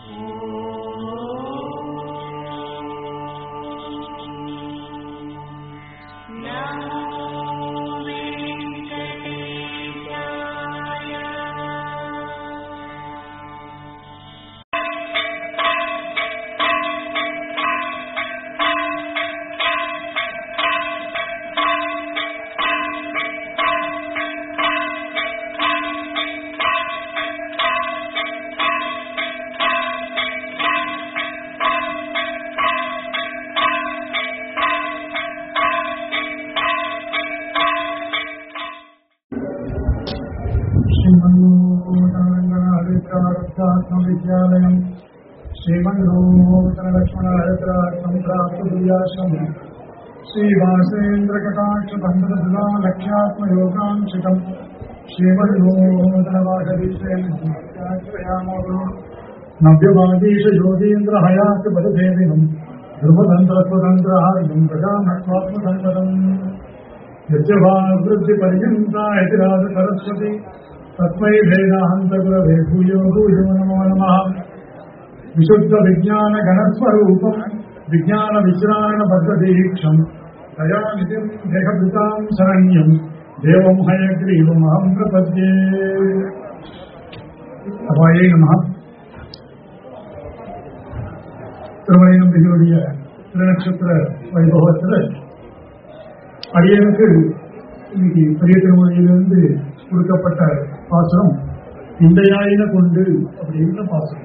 विद्यालयम् श्रीमन्नोतरलक्ष्मणहरत्रार्थम् प्राप्तुर्याश्रमम् श्रीवासेन्द्रकटाक्षबन्धुला लक्ष्यात्मयोगांशितम् श्रीमन्नोतरवागरीशयामो नव्यवागीश योगीन्द्र हयात् पदसेविनम् ध्रुवतन्त्रस्वतन्त्रहार्यम् प्रजानत्वात्मसङ्गतम् यस्य वा वृद्धिपर्यन्ता इति राज सरस्वती तस्मै भेदान्तगुरवे भूयो भूयो नमो नमः विशुद्ध विज्ञान गणस्वरूपम् विज्ञान विज्ञान बद्धदीक्षम् तया नितिम् देहभृताम् शरण्यम् देवम् हयग्रीवमहम् प्रपद्ये அபாயே நம திருமணம் பிரிவுடைய திருநட்சத்திர வைபவத்தில் அடியனுக்கு இன்னைக்கு பெரிய திருமொழியிலிருந்து கொடுக்கப்பட்ட பாசனம் இந்தையாயின கொண்டு அப்படின்ற பாசனம்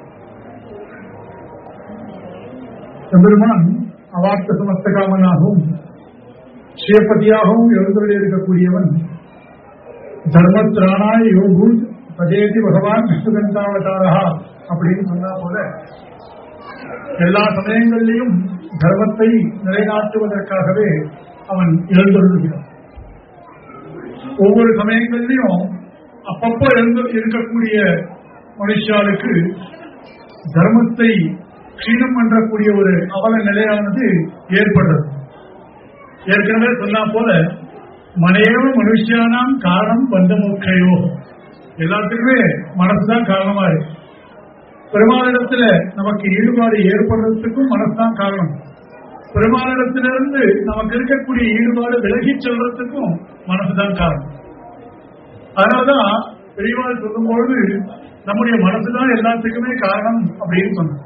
எம்பெருமான் அவார்த்த சமஸ்தகாமனாகவும் ஸ்ரீபதியாகவும் எழுந்தருளி இருக்கக்கூடியவன் தர்மத்ராணாய் யோகூத் பஜேதி பகவான் விஷ்ணுகந்தாவதாரா அப்படின்னு சொன்னா போல எல்லா சமயங்களிலும் தர்மத்தை நிலைநாட்டுவதற்காகவே அவன் எழுந்தருளுகிறான் ஒவ்வொரு சமயங்களிலும் அப்பப்போ எழுந்து இருக்கக்கூடிய மனுஷாளுக்கு தர்மத்தை க்ஷீணம் பண்றக்கூடிய ஒரு அவல நிலையானது ஏற்படுறது ஏற்கனவே சொன்னா போல மனையோ மனுஷியானாம் காரணம் பந்தமுக்கையோ எல்லாத்துக்குமே மனசுதான் காரணமா இருக்கு பெருமாளிடத்துல நமக்கு ஈடுபாடு ஏற்படுறதுக்கும் மனசுதான் காரணம் பெருமாளிடத்திலிருந்து நமக்கு இருக்கக்கூடிய ஈடுபாடு விலகி செல்றதுக்கும் மனசுதான் காரணம் அதனாலதான் பெரியவாள் சொல்லும்பொழுது நம்முடைய மனசுதான் எல்லாத்துக்குமே காரணம் அப்படின்னு சொன்ன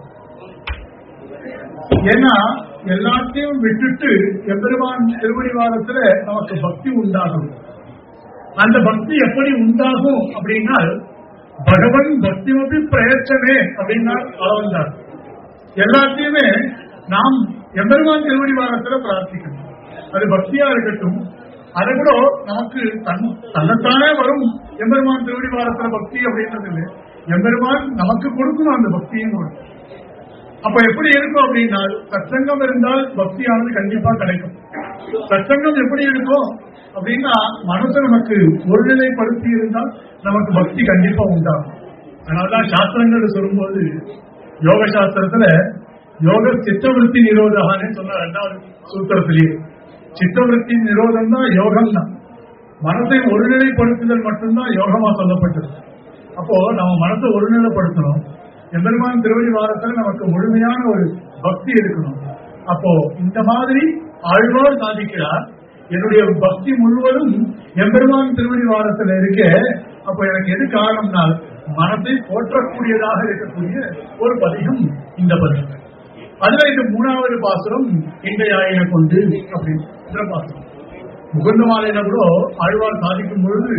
ஏன்னா எல்லாத்தையும் விட்டுட்டு எம்பெருமான் திருவடிவாரத்துல நமக்கு பக்தி உண்டாகும் அந்த பக்தி எப்படி உண்டாகும் அப்படின்னா பகவன் பக்தி மப்பி பிரயத்தனே அப்படின்னா அளவந்தார் எல்லாத்தையுமே நாம் எம்பெருமான் திருவடிவாரத்துல பிரார்த்திக்கணும் அது பக்தியா இருக்கட்டும் அது கூட நமக்கு தன் தன்னைத்தானே வரும் எம்பெருமான் திருவடிவாரத்துல பக்தி அப்படின்றது எம்பெருமான் நமக்கு கொடுக்கணும் அந்த பக்தியும் கூட அப்ப எப்படி இருக்கும் அப்படின்னா சத்சங்கம் இருந்தால் பக்தியானது கண்டிப்பா கிடைக்கும் சத்சங்கம் எப்படி இருக்கும் அப்படின்னா மனசை நமக்கு ஒருநிலைப்படுத்தி இருந்தால் நமக்கு பக்தி கண்டிப்பா உண்டாகும் அதனாலதான் சாஸ்திரங்கள் சொல்லும்போது யோக சாஸ்திரத்துல யோக சித்தவருத்தி நிரோதகான்னு சொன்ன ரெண்டாவது சூத்திரத்திலேயே சித்தவருத்தி நிரோதம் தான் யோகம் தான் மனதை ஒருநிலைப்படுத்துதல் மட்டும்தான் யோகமா சொல்லப்பட்டது அப்போ நம்ம மனசை ஒருநிலைப்படுத்தணும் எம்பெருமான் திருவடி வாரத்துல நமக்கு முழுமையான ஒரு பக்தி இருக்கணும் அப்போ இந்த மாதிரி ஆழ்வார் சாதிக்கிறார் என்னுடைய பக்தி முழுவதும் எம்பெருமான் திருவடி வாரத்துல இருக்க அப்போ எனக்கு எது காரணம்னா மனத்தை போற்றக்கூடியதாக இருக்கக்கூடிய ஒரு பதிகம் இந்த பதிகம் அதுல இந்த மூணாவது பாசுரம் இன்றைய கொண்டு அப்படின்ற பாசுரம் முகுந்த மாலையில கூட ஆழ்வார் சாதிக்கும் பொழுது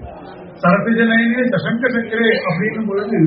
சரசிஜனையே சசங்க சங்கரே அப்படின்னும் பொழுது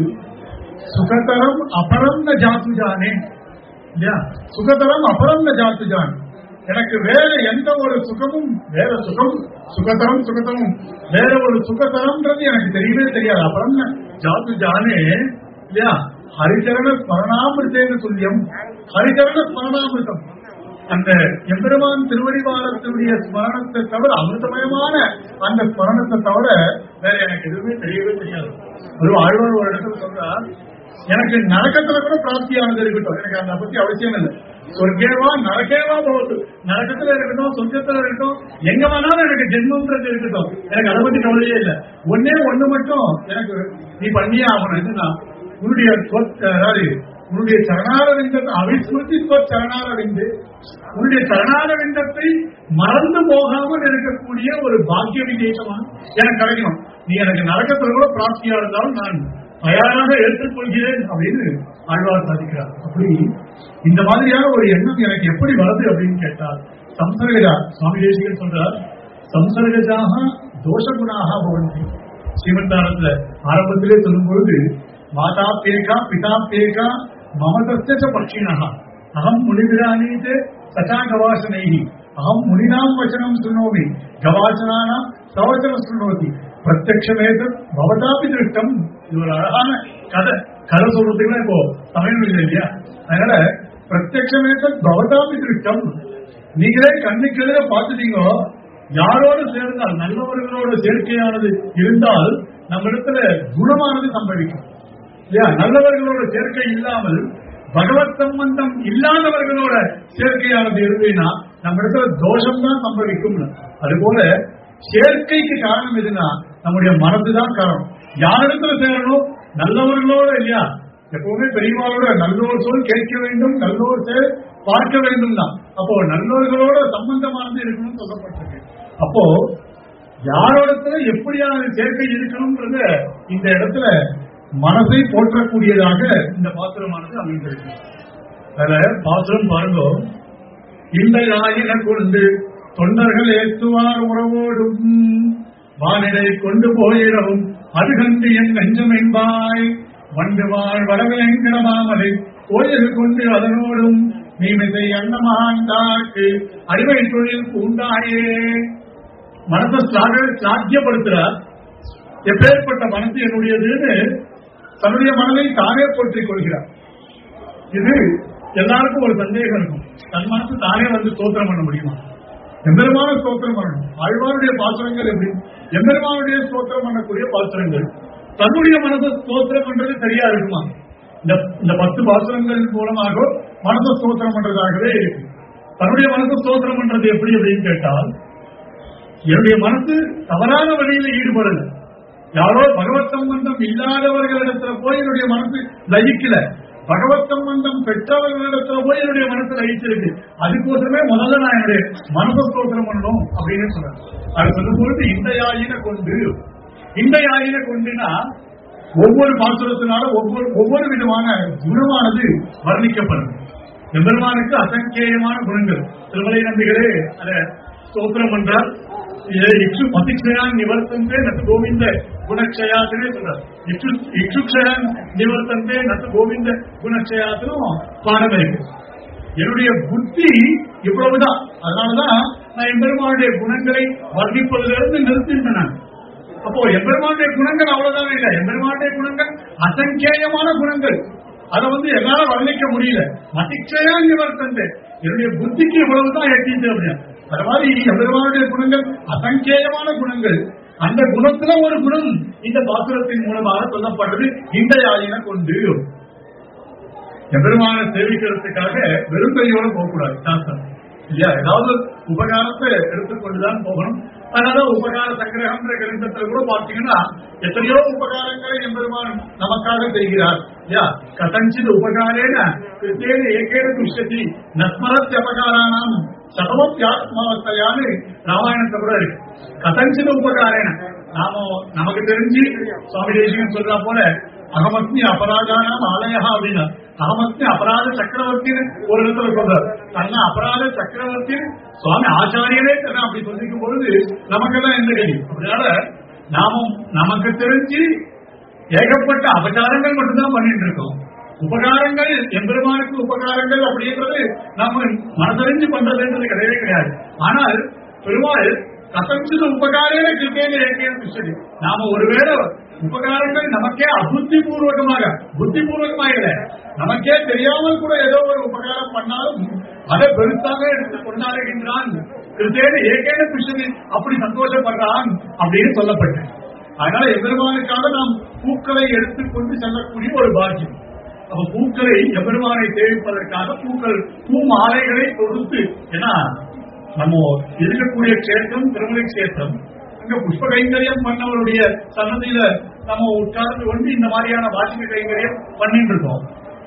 சுகதரம் அபரம் ந ஜாத்து ஜானே இல்லையா சுகதரம் அபரம் ந ஜாத்து ஜான் எனக்கு வேற எந்த ஒரு சுகமும் வேற சுகம் சுகதரம் சுகதரம் வேற ஒரு சுகதரம்ன்றது எனக்கு தெரியவே தெரியாது அப்புறம் ஜாத்து ஜானே இல்லையா ஹரிச்சரண ஸ்மரணாமிருத்தேன துல்லியம் ஹரிச்சரண ஸ்மரணாமிருத்தம் அந்த எம்பெருமான் திருவடிவாரத்தினுடைய ஸ்மரணத்தை தவிர அமிர்தமயமான அந்த ஸ்மரணத்தை தவிர வேற எனக்கு எதுவுமே தெரியவே தெரியாது ஒரு ஆழ்வார் ஒரு இடத்துல சொல்றார் எனக்கு நரக்கத்துல கூட பிராப்தியானது இருக்கட்டும் எனக்கு அதை பத்தி அவசியம் இல்லை சொர்க்கேவா நரக்கேவா போகுது நரக்கத்துல இருக்கட்டும் சொர்க்கத்துல இருக்கட்டும் எங்க வேணாலும் எனக்கு ஜென்மன்றது இருக்கட்டும் எனக்கு அதை பத்தி கவலையே இல்லை ஒன்னே ஒண்ணு மட்டும் எனக்கு நீ பண்ணியே ஆகணும் என்னன்னா உன்னுடைய அதாவது உன்னுடைய சரணாரவிந்தத்தை அவிஸ்மிருதித்துவ சரணாரவிந்து உன்னுடைய சரணாரவிந்தத்தை மறந்து போகாமல் இருக்கக்கூடிய ஒரு பாக்கிய விசேஷமா எனக்கு கிடைக்கணும் நீ எனக்கு நரகத்தில் கூட பிராப்தியா இருந்தாலும் நான் தயாராக ஏற்றுக்கொள்கிறேன் அப்படின்னு ஆழ்வார் சாதிக்கிறார் அப்படி இந்த மாதிரியான ஒரு எண்ணம் எனக்கு எப்படி வருது அப்படின்னு கேட்டால் சம்சர்கஜா சுவாமி தேசிகன் சொல்றார் சம்சர்கஜாக தோஷகுணாக பவந்தி ஸ்ரீமந்தானத்துல ஆரம்பத்திலே சொல்லும் பொழுது மாதா பேகா பிதா பேகா மமதஸ்ய பட்சிணா அகம் முனிவிரானீதே சதா கவாசனை அகம் முனினாம் வச்சனம் சுனோமி கவாசனானாம் சவச்சனம் சுனோதி பிரத்யக்ஷமேத பவதாபி திருஷ்டம் இது ஒரு அழகான கதை கதை சொல்றதுக்குலாம் இப்போ சமயம் இல்லை இல்லையா அதனால பிரத்யக்ஷமேத பவதாபி திருஷ்டம் நீங்களே கண்ணுக்கு எதிர பார்த்துட்டீங்க யாரோடு சேர்ந்தால் நல்லவர்களோட சேர்க்கையானது இருந்தால் நம்ம இடத்துல குணமானது சம்பவிக்கும் இல்லையா நல்லவர்களோட சேர்க்கை இல்லாமல் பகவத் சம்பந்தம் இல்லாதவர்களோட சேர்க்கையானது இருந்ததுன்னா நம்ம இடத்துல தோஷம் தான் சம்பவிக்கும் அதுபோல சேர்க்கைக்கு காரணம் எதுனா நம்முடைய மனதுதான் காரணம் யாரிடத்துல சேரணும் நல்லவர்களோட இல்லையா எப்பவுமே பெரியவாளோட நல்லோர் சொல் கேட்க வேண்டும் நல்லோர் செயல் பார்க்க வேண்டும் தான் அப்போ நல்லவர்களோட சம்பந்தமானது இருக்கணும்னு சொல்லப்பட்டிருக்கு அப்போ யாரோடத்துல எப்படியான சேர்க்கை இருக்கணும்ன்றத இந்த இடத்துல மனசை போற்றக்கூடியதாக இந்த பாத்திரமானது அமைந்திருக்கு அதுல பாத்திரம் பாருங்க இந்த ஆயின கொண்டு தொண்டர்கள் ஏற்றுவார் உறவோடும் வானிலை கொண்டு போயிடவும் அது கண்டு என் நெஞ்சம் என்பாய் வண்டு வாழ் வடவிலங்கிடமாமலை கோயில் கொண்டு அதனோடும் நீமிசை அன்னமகாண்டாக்கு அடிமை தொழில் பூண்டாயே மனசை சாத்தியப்படுத்துறார் எப்பேற்பட்ட மனசு என்னுடையதுன்னு தன்னுடைய மனதை தானே போற்றிக் கொள்கிறார் இது எல்லாருக்கும் ஒரு சந்தேகம் இருக்கும் தன் மனசு தானே வந்து ஸ்தோத்திரம் பண்ண முடியுமா எம்பெருமான ஸ்தோத்திரம் பண்ணணும் ஆழ்வாருடைய பாத்திரங்கள் எப்படி எம்பெருமானுடைய ஸ்தோத்திரம் பண்ணக்கூடிய பாத்திரங்கள் தன்னுடைய மனசை ஸ்தோத்திரம் பண்றது சரியா இருக்குமா இந்த இந்த பத்து பாத்திரங்கள் மூலமாக மனசை ஸ்தோத்திரம் பண்றதாகவே இருக்கு தன்னுடைய மனசை ஸ்தோத்திரம் பண்றது எப்படி அப்படின்னு கேட்டால் என்னுடைய மனசு தவறான வழியில ஈடுபடல யாரோ பகவத் சம்பந்தம் இல்லாதவர்களிடத்துல போய் என்னுடைய மனசு லயிக்கல பகவத் சம்பந்தம் பெற்றவர்களிடத்துல போய் என்னுடைய மனசு லயிச்சிருக்கு அதுக்கோசரமே முதல்ல நான் என்னுடைய மனச ஸ்தோத்திரம் பண்ணணும் அப்படின்னு சொல்றேன் அது சொல்லும் பொழுது இந்த யாயின கொண்டு இந்த யாயின கொண்டுனா ஒவ்வொரு பாசுரத்தினால ஒவ்வொரு ஒவ்வொரு விதமான குணமானது வர்ணிக்கப்படும் எம்பெருமானுக்கு அசங்கேயமான குணங்கள் திருமலை நம்பிகளே அத ஸ்தோத்திரம் பண்றார் இக்ஷு மதிக்ஷயான் நிவர்த்தந்தே நத்து கோவிந்த குணக்ஷயாத்துனே சொல்றார் இக்ஷு இக்ஷுக்ஷயான் நிவர்த்தந்தே நத்து கோவிந்த குணக்ஷயாத்துனும் பாடம் இருக்கு என்னுடைய புத்தி இவ்வளவுதான் அதனாலதான் நான் எம்பெருமானுடைய குணங்களை வர்ணிப்பதிலிருந்து நிறுத்தின்றேன் நான் அப்போ எம்பெருமானுடைய குணங்கள் அவ்வளவுதான் இல்லை எம்பெருமானுடைய குணங்கள் அசங்கேயமான குணங்கள் அதை வந்து என்னால வர்ணிக்க முடியல மதிக்ஷயா நிவர்த்தந்தே என்னுடைய புத்திக்கு இவ்வளவுதான் எட்டிச்சு அப்படின்னு அது மாதிரி எம்பெருமானுடைய குணங்கள் அசங்கேயமான குணங்கள் அந்த குணத்துல ஒரு குணம் இந்த பாசுரத்தின் மூலமாக சொல்லப்படுறது இந்த யாயின கொண்டு எம்பெருமான சேவிக்கிறதுக்காக வெறும் கையோட போகக்கூடாது சாஸ்திரம் இல்லையா ஏதாவது உபகாரத்தை எடுத்துக்கொண்டுதான் போகணும் அதனால உபகார சங்கிரகம்ன்ற கிரந்தத்துல கூட பாத்தீங்கன்னா எத்தனையோ உபகாரங்களை எம்பெருமான் நமக்காக செய்கிறார் யா கதஞ்சித் உபகாரேன கிருத்தேன ஏகேன துஷ்யதி நஸ்மரத் அபகாரானாம் சதமத்யாத்மாவத்தையான்னு ராமாயணத்தை கூட இருக்கு கதஞ்சித் உபகாரேன நாம நமக்கு தெரிஞ்சு சுவாமி தேசிகன் சொல்றா போல அகமஸ்மி அபராதானாம் ஆலயா அப்படின்னா அகமஸ்மி அபராத சக்கரவர்த்தின்னு ஒரு இடத்துல சொல்றார் தன்னை அபராத சக்கரவர்த்தின்னு சுவாமி ஆச்சாரியரே தன்னை அப்படி சொல்லிக்கும் பொழுது நமக்கெல்லாம் எந்த கதி அதனால நாமும் நமக்கு தெரிஞ்சு ஏகப்பட்ட அபச்சாரங்கள் மட்டும்தான் பண்ணிட்டு இருக்கோம் உபகாரங்கள் எம்பெருமானுக்கு உபகாரங்கள் அப்படின்றது நாம மனதறிஞ்சு பண்றதுன்றது கிடையவே கிடையாது ஆனால் பெருமாள் கசஞ்சித உபகாரேன கிருப்பேன ஏகேன சரி நாம ஒருவேளை உபகாரங்கள் நமக்கே அபுத்தி பூர்வகமாக புத்தி பூர்வகமாக இல்ல நமக்கே தெரியாமல் கூட ஏதோ ஒரு உபகாரம் பண்ணாலும் அதை பெருசாக எடுத்து கொண்டாடுகின்றான் கிருத்தேன ஏகேன கிருஷ்ணன் அப்படி சந்தோஷப்படுறான் அப்படின்னு சொல்லப்பட்டேன் அதனால எபெருமானுக்காக நாம் பூக்களை எடுத்துக்கொண்டு செல்லக்கூடிய ஒரு பாக்கியம் அப்ப பூக்களை எபெருமானை சேவிப்பதற்காக பூக்கள் பூ மாலைகளை கொடுத்து ஏன்னா நம்ம இருக்கக்கூடிய கஷேத்திரம் திருமலை கஷேத்திரம் அங்க புஷ்ப கைங்கரியம் பண்ணவருடைய சன்னதியில நம்ம உட்கார்ந்து கொண்டு இந்த மாதிரியான வாசிக்க கைங்கரியம் பண்ணிட்டு இருக்கோம்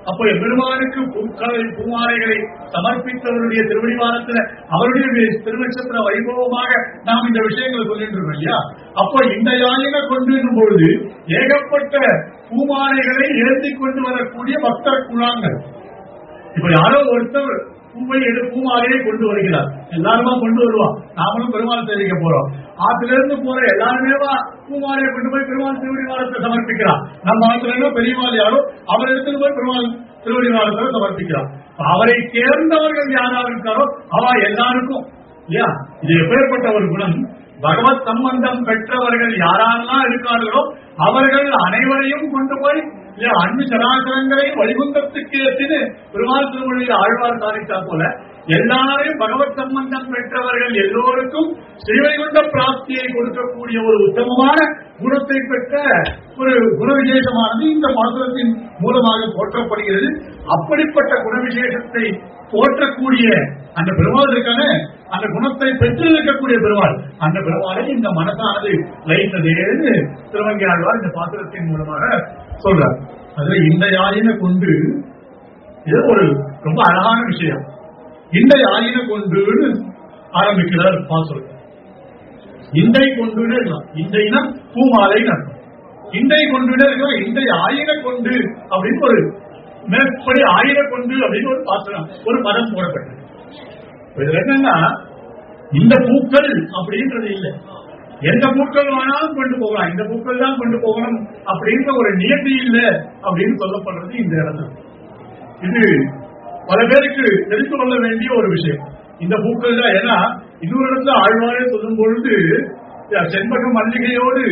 அப்போ எம்பெருமானுக்கு பூக்களை பூமாலைகளை சமர்ப்பித்தவருடைய திருவடிவாரத்துல அவருடைய திருநட்சத்திர வைபவமாக நாம் இந்த விஷயங்களை சொல்லிட்டு இருக்கோம் இல்லையா அப்போ இந்த யாயின கொண்டு பொழுது ஏகப்பட்ட பூமாலைகளை ஏந்தி கொண்டு வரக்கூடிய பக்தர் குழாங்கள் இப்ப யாரோ ஒருத்தர் பூவை எடு பூமாலையை கொண்டு வருகிறார் எல்லாருமா கொண்டு வருவான் நாமளும் பெருமாள் தெரிவிக்க போறோம் ஆத்துல இருந்து போற எல்லாருமே பூமாலையை கொண்டு போய் பெருமாள் திருவடி வாரத்தை சமர்ப்பிக்கிறார் நம்ம ஆத்துல பெரியவாள் யாரோ அவர் எடுத்துட்டு போய் பெருமாள் திருவடி வாரத்தை சமர்ப்பிக்கிறார் அவரை தேர்ந்தவர்கள் யாரா இருக்காரோ அவ எல்லாருக்கும் இல்லையா இது எப்பேற்பட்ட ஒரு குணம் பகவத் சம்பந்தம் பெற்றவர்கள் யாரெல்லாம் இருக்கார்களோ அவர்கள் அனைவரையும் கொண்டு போய் அன்பு சராசரங்களை வழிகுந்தத்துக்கு எத்தினு பெருமாள் திருமொழியில் ஆழ்வார் சாதித்தா போல எல்லாரையும் பகவத் சம்பந்தம் பெற்றவர்கள் எல்லோருக்கும் ஸ்ரீவைகுண்ட பிராப்தியை கொடுக்கக்கூடிய ஒரு உத்தமமான குணத்தை பெற்ற ஒரு குண விசேஷமானது இந்த பாசுரத்தின் மூலமாக போற்றப்படுகிறது அப்படிப்பட்ட குண விசேஷத்தை போற்றக்கூடிய அந்த பெருமாள் இருக்கான அந்த குணத்தை பெற்று இருக்கக்கூடிய பெருமாள் அந்த பெருமாளை இந்த மனசானது லைத்ததேன்னு திருவங்கி ஆழ்வார் இந்த பாத்திரத்தின் மூலமாக சொல்றார் அதுல இந்த யாயினை கொண்டு இது ஒரு ரொம்ப அழகான விஷயம் இந்த யாயினை கொண்டுன்னு ஆரம்பிக்கிறார் பாசுரம் இந்தை கொண்டுன்னு இருக்கலாம் இந்தைனா பூமாலை அர்த்தம் இந்தை கொண்டுன்னு இருக்கலாம் இந்தை ஆயின கொண்டு அப்படின்னு ஒரு மேற்படி ஆயிர கொண்டு அப்படின்னு ஒரு பாத்திரம் ஒரு பதம் போடப்பட்டது இதுல என்னன்னா இந்த பூக்கள் அப்படின்றது இல்லை எந்த பூக்கள் வேணாலும் கொண்டு போகலாம் இந்த பூக்கள் தான் கொண்டு போகணும் அப்படின்ற ஒரு நியதி இல்லை அப்படின்னு சொல்லப்படுறது இந்த இடத்துல இது பல பேருக்கு தெரிந்து கொள்ள வேண்டிய ஒரு விஷயம் இந்த பூக்கள் தான் ஏன்னா இன்னொரு இடத்துல ஆழ்வாரே சொல்லும் பொழுது செண்பக மல்லிகையோடு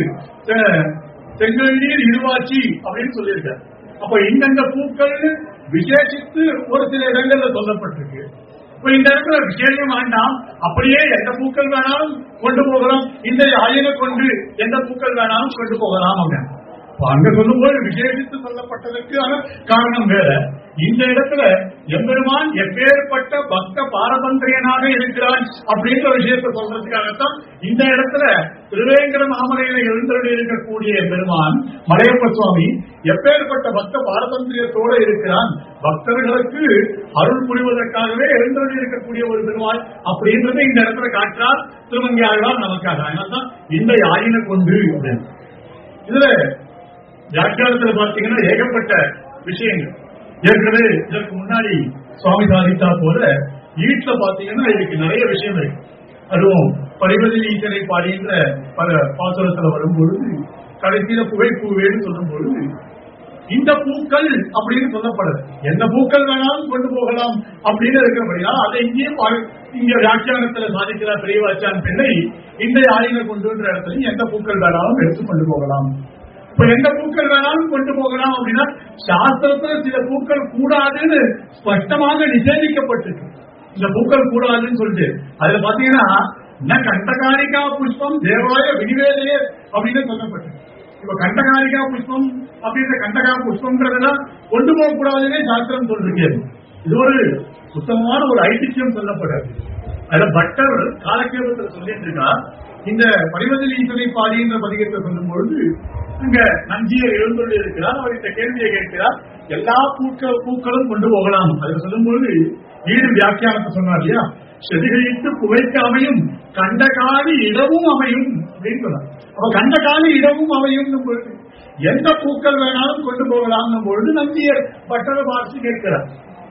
செங்கல் நீர் இருவாச்சி அப்படின்னு சொல்லியிருக்காரு அப்ப இந்தந்த பூக்கள் விசேஷித்து ஒரு சில இடங்கள்ல சொல்லப்பட்டிருக்கு இப்ப இந்த இடத்துல விசேஷம் வேண்டாம் அப்படியே எந்த பூக்கள் வேணாலும் கொண்டு போகலாம் இந்த ஆயினை கொண்டு எந்த பூக்கள் வேணாலும் கொண்டு போகலாம் அவங்க அங்க சொல்லும்போது விசேஷித்து சொல்லப்பட்டதற்கான காரணம் வேற இந்த இடத்துல எம்பெருமான் எப்பேற்பட்ட பக்த பாரபந்திரியனாக இருக்கிறான் அப்படின்ற விஷயத்தை சொல்றதுக்காகத்தான் இந்த இடத்துல திருவேங்கட மாமலையில எழுந்தருளி இருக்கக்கூடிய எம்பெருமான் மலையப்ப சுவாமி எப்பேற்பட்ட பக்த பாரபந்திரியத்தோடு இருக்கிறான் பக்தர்களுக்கு அருள் புரிவதற்காகவே எழுந்தருளி இருக்கக்கூடிய ஒரு பெருமாள் அப்படின்றத இந்த இடத்துல காட்டுறார் திருமங்கி ஆழ்வார் நமக்காக அதனால்தான் இந்த ஆயினை கொண்டு அப்படின்னு இதுல வியாக்கியானத்துல பாத்தீங்கன்னா ஏகப்பட்ட விஷயங்கள் ஏற்கனவே இதற்கு முன்னாடி சுவாமி சாதித்தா போல வீட்டுல பாத்தீங்கன்னா இதுக்கு நிறைய விஷயம் இருக்கு அதுவும் பரிவதி ஈசனை பாடின்ற பல பாசுரத்துல வரும்பொழுது கடைசியில புகைப்பூவேன்னு சொல்லும் பொழுது இந்த பூக்கள் அப்படின்னு சொல்லப்படுது எந்த பூக்கள் வேணாலும் கொண்டு போகலாம் அப்படின்னு இருக்கிறபடியா அதை இங்கேயும் இங்க வியாக்கியானத்துல சாதிக்கிறார் பெரியவாச்சான் பிள்ளை இந்த ஆயினை கொண்டுன்ற இடத்துல எந்த பூக்கள் வேணாலும் எடுத்து கொண்டு போகலாம் இப்ப எந்த பூக்கள் வேணாலும் கொண்டு போகலாம் அப்படின்னா சாஸ்திரத்துல சில பூக்கள் கூடாதுன்னு ஸ்பஷ்டமாக நிஷேதிக்கப்பட்டிருக்கு இந்த பூக்கள் கூடாதுன்னு சொல்லிட்டு அதுல பாத்தீங்கன்னா ந கண்டகாரிகா புஷ்பம் தேவாய வினிவேதையே அப்படின்னு சொல்லப்பட்டிருக்கு இப்ப கண்டகாரிகா புஷ்பம் அப்படின்ற கண்டகா புஷ்பம்ன்றதெல்லாம் கொண்டு போக கூடாதுன்னே சாஸ்திரம் சொல்லிருக்கேன் இது ஒரு சுத்தமான ஒரு ஐதிஹ்யம் சொல்லப்படாது அதுல பட்டர் காலக்கேபத்தில் சொல்லிட்டு இருக்கா இந்த பரிவதில் ஈசனை பாடின்ற பதிகத்தை சொல்லும் பொழுது அங்க நஞ்சியர் எழுந்துள்ள இருக்கிறார் அவர் இந்த கேள்வியை கேட்கிறார் எல்லா பூக்கள் பூக்களும் கொண்டு போகலாம் அதுல சொல்லும் பொழுது ஈடு வியாக்கியானத்தை சொன்னார் இல்லையா செடிகளிட்டு புகைக்க அமையும் கண்ட காலி இடமும் அமையும் அப்படின்னு சொன்னார் அப்ப கண்ட காலி இடமும் அமையும் பொழுது எந்த பூக்கள் வேணாலும் கொண்டு போகலாம் பொழுது நம்பியர் பட்டரை பார்த்து கேட்கிறார்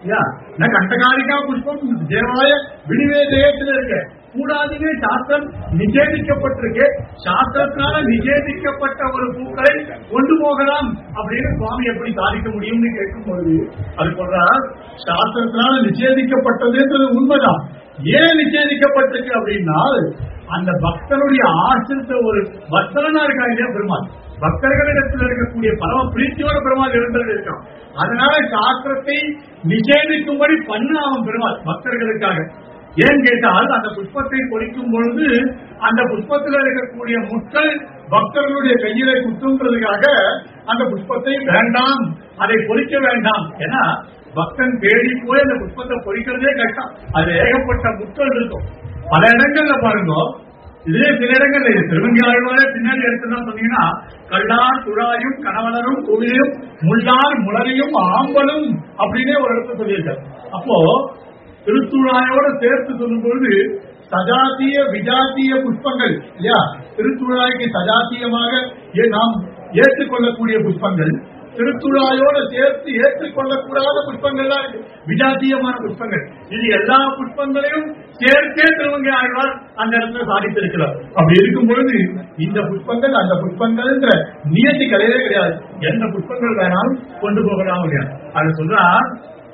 நான் கண்டகாரிகா புஷ்பம் தேவாய விடிவே தேயத்தில் இருக்க கூடாதுன்னு சாஸ்திரம் நிஷேதிக்கப்பட்டிருக்கு சாஸ்திரத்தினால நிஷேதிக்கப்பட்ட ஒரு பூக்களை கொண்டு போகலாம் அப்படின்னு சுவாமி எப்படி சாதிக்க முடியும்னு கேட்கும்போது அது சொல்றார் சாஸ்திரத்தினால நிஷேதிக்கப்பட்டதுன்றது உண்மைதான் ஏன் நிஷேதிக்கப்பட்டிருக்கு அப்படின்னா அந்த பக்தனுடைய ஆசிரித்த ஒரு பக்தனா இருக்காங்க இல்லையா பெருமாள் பக்தர்களிடத்தில் இருக்கக்கூடிய பரம பிரீத்தியோட பெருமாள் இருந்தது இருக்கான் அதனால சாஸ்திரத்தை நிஷேதிக்கும்படி பண்ண அவன் பெருமாள் பக்தர்களுக்காக ஏன் கேட்டால் அந்த புஷ்பத்தை பொறிக்கும் பொழுது அந்த புஷ்பத்தில் இருக்கக்கூடிய முட்கள் பக்தர்களுடைய கையில குத்துன்றதுக்காக அந்த புஷ்பத்தை வேண்டாம் அதை பொறிக்க வேண்டாம் ஏன்னா பக்தன் தேடி போய் அந்த புஷ்பத்தை பொறிக்கிறதே கஷ்டம் அது ஏகப்பட்ட முட்கள் இருக்கும் பல இடங்கள்ல பாருங்க இதே சில இடங்கள்ல இது திருவங்கி ஆழ்வாரே பின்னாடி எடுத்துதான் சொன்னீங்கன்னா கல்லார் துழாயும் கணவனரும் கோவிலும் முள்ளார் முளரையும் ஆம்பலும் அப்படின்னே ஒரு இடத்துல சொல்லியிருக்காரு அப்போ திருத்துழாயோட சேர்த்து சொல்லும் பொழுது சஜாத்திய விஜாத்திய புஷ்பங்கள் இல்லையா திருத்துழாய்க்கு சஜாத்தியமாக ஏ- நாம் ஏற்றுக்கொள்ளக்கூடிய புஷ்பங்கள் திருத்துழாயோட சேர்த்து ஏற்றுக்கொள்ளக்கூடாத புஷ்பங்கள்லாம் இருக்கு விஜாத்தியமான புஷ்பங்கள் இது எல்லா புஷ்பங்களையும் சேர்த்தே திருவங்கை ஆழ்வார் அந்த இடத்துல சாதித்திருக்கிறார் அப்படி இருக்கும் பொழுது இந்த புஷ்பங்கள் அந்த புஷ்பங்கள்ன்ற நியதி கிடையவே கிடையாது எந்த புஷ்பங்கள் வேணாலும் கொண்டு போகலாம் இல்லையா அது சொல்றார்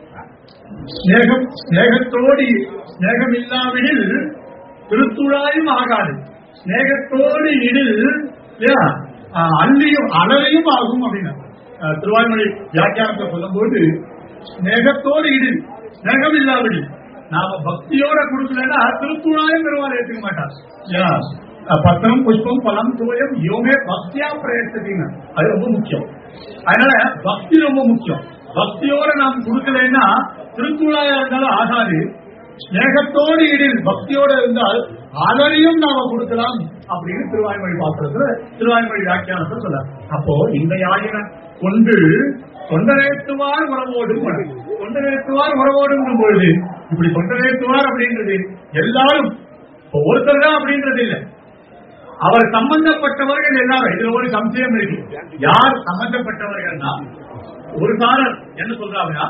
ஸ்நேகம் ஸ்நேகத்தோடு ஸ்நேகம் இல்லாவிடில் திருத்துழாயும் ஆகாது ஸ்நேகத்தோடு இடில் இல்லையா ஆஹ் அள்ளியும் அலரையும் ஆகும் அப்படின்னா ஆஹ் திருவாய்மொழி வியாக்கியானத்தை சொல்லும்போது ஸ்நேகத்தோடு இடில் ஸ்நேகம் இல்லாவிடில் நாம பக்தியோட கொடுக்கலன்னா திருத்துழாயும் பெருமாள் ஏற்றுக்க மாட்டார் இல்லையா ஆஹ் பத்திரம் புஷ்பம் பலம் தோயம் யோமே பக்தியா பிரயத்தத்தின்னு அது ரொம்ப முக்கியம் அதனால பக்தி ரொம்ப முக்கியம் பக்தியோட நாம் கொடுக்கலைன்னா திருத்துழாயா இருந்தாலும் ஆகாது ஸ்நேகத்தோடு இடில் பக்தியோட இருந்தால் அலரையும் நாம கொடுக்கலாம் அப்படின்னு திருவாய்மொழி பாத்திரத்துல திருவாய்மொழி வியாக்கியானத்தை சொல்ல அப்போ இந்த யாழின கொண்டு தொண்டரேத்துவார் உறவோடும் மனம். தொண்டரேத்துவார் உறவோடும் பொழுது இப்படி தொண்டரேத்துவார் அப்படின்றது எல்லாரும் இப்போ ஒருத்தர் தான் அப்படின்றது இல்லை அவர் சம்பந்தப்பட்டவர்கள் எல்லாரும் இதுல ஒரு சம்சயம் இருக்கு யார் சம்பந்தப்பட்டவர்கள்னா ஒரு சாரர் என்ன சொல்றாங்கன்னா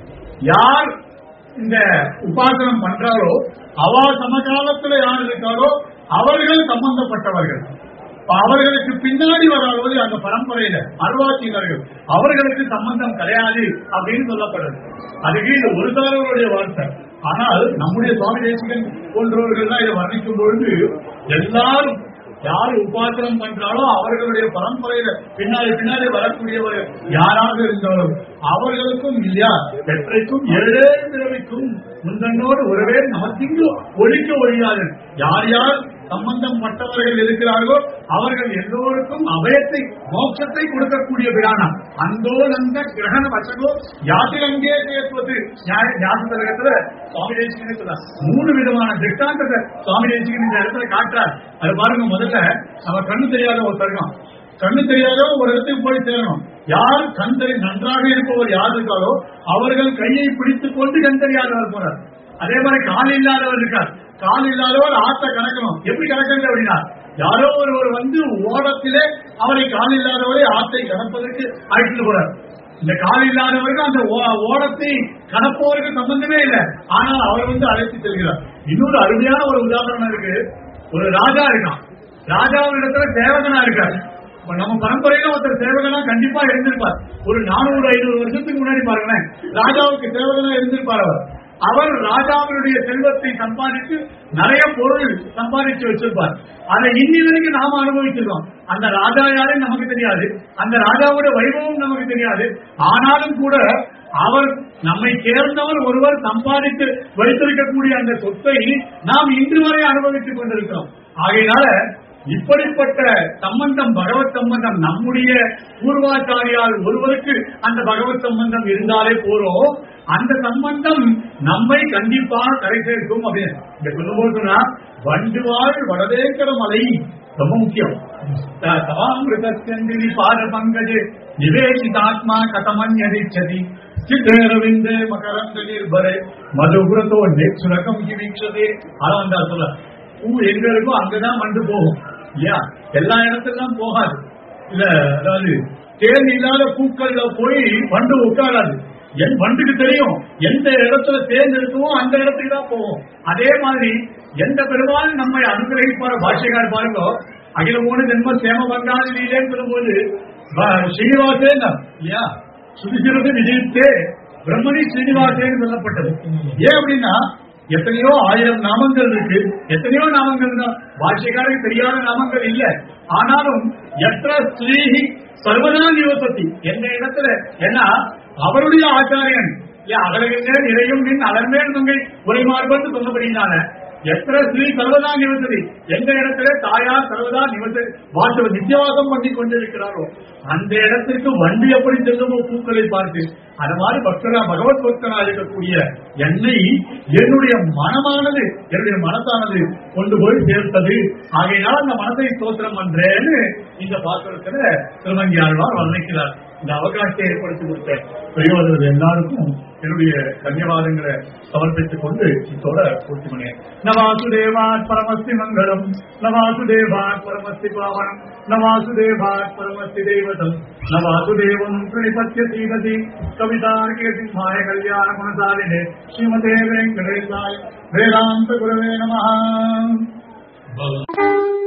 யார் இந்த உபாசனம் பண்றாரோ அவ சமகாலத்துல யார் இருக்காரோ அவர்கள் சம்பந்தப்பட்டவர்கள் இப்ப அவர்களுக்கு பின்னாடி வராதோது அந்த பரம்பரையில அருவாட்சியினர்கள் அவர்களுக்கு சம்பந்தம் கிடையாது அப்படின்னு சொல்லப்படுறது அதுக்கு இது ஒரு சாரருடைய வார்த்தை ஆனால் நம்முடைய சுவாமி தேசிகன் போன்றவர்கள் தான் இதை வர்ணிக்கும் பொழுது எல்லாரும் யார் உபாசனம் பண்றாலோ அவர்களுடைய பரம்பரையில பின்னாடி பின்னாடி வரக்கூடியவர் யாராக இருந்தாலும் அவர்களுக்கும் இல்லையா பெற்றைக்கும் ஏழே பிறவிக்கும் முந்தன்னோடு ஒருவே நமக்கிங்கு ஒழிக்க ஒழியாது யார் யார் சம்பந்தம் பட்டவர்கள் இருக்கிறார்களோ அவர்கள் எல்லோருக்கும் அபயத்தை மோட்சத்தை கொடுக்கக்கூடிய பிரானா அந்தோ நந்த கிரகண வசகோ யாத்திரங்கே சேர்ப்பது ஞாபகத்துல சுவாமி தேசிகனே சொல்றார் மூணு விதமான திட்டாந்தத்தை சுவாமி தேசிகன் இந்த இடத்துல காட்டுறார் அது பாருங்க முதல்ல நம்ம கண்ணு தெரியாத ஒரு தருணம் கண்ணு தெரியாத ஒரு இடத்துக்கு போய் சேரணும் யார் கண் தெரி நன்றாக இருப்பவர் யார் இருக்காரோ அவர்கள் கையை பிடித்துக் கொண்டு கண் தெரியாதவர் போறார் அதே மாதிரி கால் இல்லாதவர் இருக்கார் கால் இல்லாதவர் ஆத்த கணக்கணும் எப்படி கணக்கிறது அப்படின்னா யாரோ ஒருவர் வந்து ஓடத்திலே அவரை கால் இல்லாதவரை ஆத்தை கடப்பதற்கு அழைத்துட்டு போறார் இந்த கால் இல்லாதவருக்கு அந்த ஓ- ஓடத்தை கடப்பவருக்கு சம்பந்தமே இல்லை ஆனால் அவர் வந்து அழைத்து செல்கிறார் இன்னொரு அருமையான ஒரு உதாரணம் இருக்கு ஒரு ராஜா இருக்கான் ராஜாவிடத்துல சேவகனா இருக்காரு இப்ப நம்ம பரம்பரையில ஒருத்தர் சேவகனா கண்டிப்பா இருந்திருப்பார் ஒரு நானூறு ஐநூறு வருஷத்துக்கு முன்னாடி பாருங்களேன் ராஜாவுக்கு சேவகனா இருந்திருப்பார் அவர் அவர் ராஜாவினுடைய செல்வத்தை சம்பாதித்து நிறைய பொருள் சம்பாதிச்சு வச்சிருப்பார் அதை இன்னி வரைக்கும் நாம அனுபவிச்சிருக்கோம் அந்த ராஜா யாரும் நமக்கு தெரியாது அந்த ராஜாவோட வைபவம் நமக்கு தெரியாது ஆனாலும் கூட அவர் நம்மை சேர்ந்தவர் ஒருவர் சம்பாதித்து வைத்திருக்கக்கூடிய அந்த சொத்தை நாம் இன்று வரை அனுபவித்துக் கொண்டிருக்கிறோம் ஆகையினால இப்படிப்பட்ட சம்பந்தம் பகவத் சம்பந்தம் நம்முடைய பூர்வாச்சாரியால் ஒருவருக்கு அந்த பகவத் சம்பந்தம் இருந்தாலே போறோம் அந்த சம்பந்தம் நம்மை கண்டிப்பாக கரை சேர்க்கும் அப்படின்னு இங்க சொல்லும்போது சொன்னா வண்டுவாள் வடதேக்கர மலை ரொம்ப முக்கியம் தவாமிருதச்சந்திரி பாத பங்கஜே நிவேசிதாத்மா கதமன்யதிச்சதி சித்தரவிந்த மகரந்த நிர்பரே மதுபுரத்தோ சுரகம் வீக்ஷதே அதான் வந்தா சொல்ல பூ எங்க இருக்கோ அங்கதான் வண்டு போகும் இல்லையா எல்லா இடத்துலாம் போகாது இல்ல அதாவது தேன் இல்லாத பூக்கள்ல போய் வண்டு உட்காராது என் வண்டுக்கு தெரியும் எந்த இடத்துல தேன் இருக்குமோ அந்த இடத்துக்கு தான் போகும் அதே மாதிரி எந்த பெருமாள் நம்மை அனுகிரகிப்பார பாஷ்யக்கார் பாருங்க அகில மூணு ஜென்ம சேம பங்காளி லீலேன்னு சொல்லும்போது ப- ஸ்ரீனிவாசேன் இல்லையா சுதிசிறது விஜயித்தே பிரம்மணி ஸ்ரீனிவாசேன்னு சொல்லப்பட்டது ஏன் அப்படின்னா எத்தனையோ ஆயிரம் நாமங்கள் இருக்கு எத்தனையோ நாமங்கள் தான் பாஷ்யக்காரருக்கு தெரியாத நாமங்கள் இல்ல ஆனாலும் எത്ര ஸ்ரீஹி சர்வதா நிவசத்தி எந்த இடத்துல ஏன்னா அவருடைய ஆச்சாரியன் இல்ல அகலகின்ற நிறையும் நின் அலர்மேல் நங்கை உரைமார்பன்னு சொன்னபடினால எத்தனை ஸ்ரீ சர்வதா நிவசதி எந்த இடத்துல தாயார் சர்வதா நிவச வாச நித்தியவாசம் பண்ணி கொண்டிருக்கிறாரோ அந்த இடத்திற்கு வண்டி எப்படி செல்லுமோ பூக்களை பார்த்து அது மாதிரி பக்தரா பகவத் பக்தரா இருக்கக்கூடிய என்னை என்னுடைய மனமானது என்னுடைய மனசானது கொண்டு போய் சேர்த்தது ஆகையினால் அந்த மனதை ஸ்தோத்திரம் பண்றேன்னு இந்த பாத்திரத்துல திருமங்கியாழ்வார் வர்ணிக்கிறார் இந்த அவகாசத்தை ஏற்படுத்தி கொடுத்த பெரியவர்கள் எல்லாருக்கும் என்னுடைய தன்யவாதங்களை சமர்ப்பித்துக் கொண்டு இதோட பூர்த்தி பண்ணேன் நவாசுதேவாத் பரமஸ்தி மங்களம் நவாசுதேவாத் பரமஸ்தி பாவனம் நவாசுதேவாத் பரமஸ்தி தெய்வதம் நவாசுதேவம் பிரணிபத்திய சீததி கவிதார்கே சிம்மாய கல்யாண குணசாலினே ஸ்ரீமதே வெங்கடேசாய் வேதாந்த குரவே நம